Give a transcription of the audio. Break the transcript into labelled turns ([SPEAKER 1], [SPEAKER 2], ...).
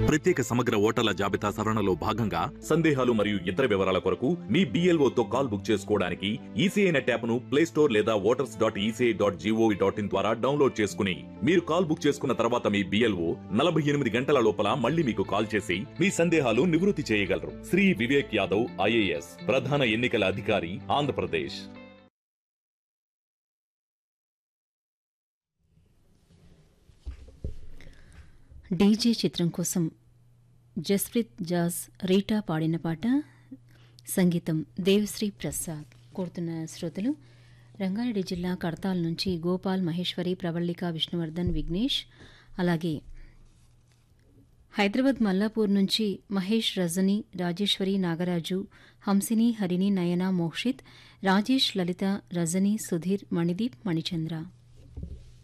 [SPEAKER 1] ప్రత్యేక సమగ్ర ఓటర్ల జాబితా సవరణలో భాగంగా సందేహాలు మరియు ఇతర వివరాల కొరకు మీ BLO తో కాల్ బుక్ చేసుకోవడానికి ఈసీఐ నెట్ యాప్ ను ప్లే స్టోర్ లేదా voters dot ECI dot G O V dot in ద్వారా డౌన్లోడ్ చేసుకుని మీరు కాల్ బుక్ చేసుకున్న తర్వాత మీ బిఎల్ఓ నలభై ఎనిమిది గంటల లోపల మళ్ళీ మీకు కాల్ చేసి మీ సందేహాలు నివృత్తి చేయగలరు శ్రీ వివేక్ యాదవ్ ఐఏఎస్ ప్రధాన ఎన్నికల అధికారి ఆంధ్రప్రదేశ్
[SPEAKER 2] డీజే చిత్రం కోసం జస్ప్రీత్ జాజ్ రీటా పాడిన పాట సంగీతం దేవశ్రీ ప్రసాద్ కోరుతున్న శ్రోతలు రంగారెడ్డి జిల్లా కడతాల్ నుంచి గోపాల్ మహేశ్వరి ప్రవళిక విష్ణువర్ధన్ విఘ్నేష్ అలాగే హైదరాబాద్ మల్లాపూర్ నుంచి మహేష్ రజని రాజేశ్వరి నాగరాజు హంసిని హరిణి నయన మోక్షిత్ రాజేష్ లలిత రజని సుధీర్ మణిదీప్ మణిచంద్ర